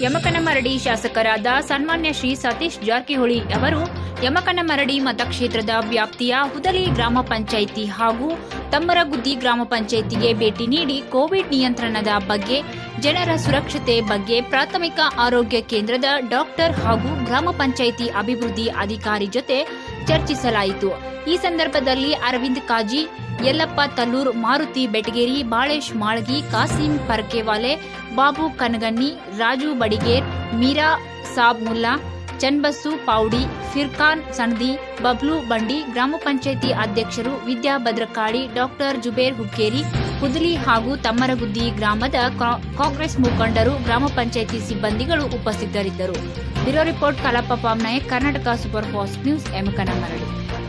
ಯಮಕನಮರಡಿ ಶಾಸಕರಾದ ಸನ್ಮಾನ್ಯ ಶ್ರೀ ಸತೀಶ್ ಜಾರಕಿಹೊಳಿ ಅವರು ಯಮಕನಮರಡಿ ಮತಕ್ಷೇತ್ರದ ವ್ಯಾಪ್ತಿಯ ಹುದಲಿ ಗ್ರಾಮ ಪಂಚಾಯಿತಿ ಹಾಗೂ ತಮ್ಮರಗುದ್ದಿ ಗ್ರಾಮ ಪಂಚಾಯಿತಿಗೆ ಭೇಟಿ ನೀಡಿ ಕೋವಿಡ್ ನಿಯಂತ್ರಣದ ಬಗ್ಗೆ ಜನರ ಸುರಕ್ಷತೆ ಬಗ್ಗೆ ಪ್ರಾಥಮಿಕ ಆರೋಗ್ಯ ಕೇಂದ್ರದ ಡಾಕ್ಟರ್ ಹಾಗೂ ಗ್ರಾಮ ಪಂಚಾಯಿತಿ ಅಭಿವೃದ್ಧಿ ಅಧಿಕಾರಿ ಜೊತೆ ಚರ್ಚಿಸಲಾಯಿತು ಈ ಸಂದರ್ಭದಲ್ಲಿ ಅರವಿಂದ್ ಕಾಜಿ ಯಲ್ಲಪ್ಪ ತಲ್ಲೂರ್ ಮಾರುತಿ ಬೆಟಗೇರಿ ಬಾಳೇಶ್ ಮಾಳ್ಗಿ ಕಾಸಿಂ ಪರ್ಕೆವಾಲೆ ಬಾಬು ಕನಗನ್ನಿ ರಾಜು ಬಡಿಗೇರ್ ಮೀರಾ ಸಾಬ್ ಮುಲ್ಲಾ ಚನ್ಬಸ್ಸು ಪೌಡಿ ಫಿರ್ಖಾನ್ ಸಣದಿ ಬಬ್ಲು ಬಂಡಿ ಗ್ರಾಮ ಪಂಚಾಯಿತಿ ಅಧ್ಯಕ್ಷರು ವಿದ್ಯಾ ಭದ್ರಕಾಳಿ ಡಾಕ್ಟರ್ ಜುಬೇರ್ ಹುಕ್ಕೇರಿ ಕುದಲಿ ಹಾಗೂ ತಮ್ಮರಗುದ್ದಿ ಗ್ರಾಮದ ಕಾ- ಕಾಂಗ್ರೆಸ್ ಮುಖಂಡರು ಗ್ರಾಮ ಪಂಚಾಯಿತಿ ಸಿಬ್ಬಂದಿಗಳು ಉಪಸ್ಥಿತರಿದ್ದರು bureau report Kalappa Pamnayak Karnataka super fast news ಎಮಕನಮರಡಿ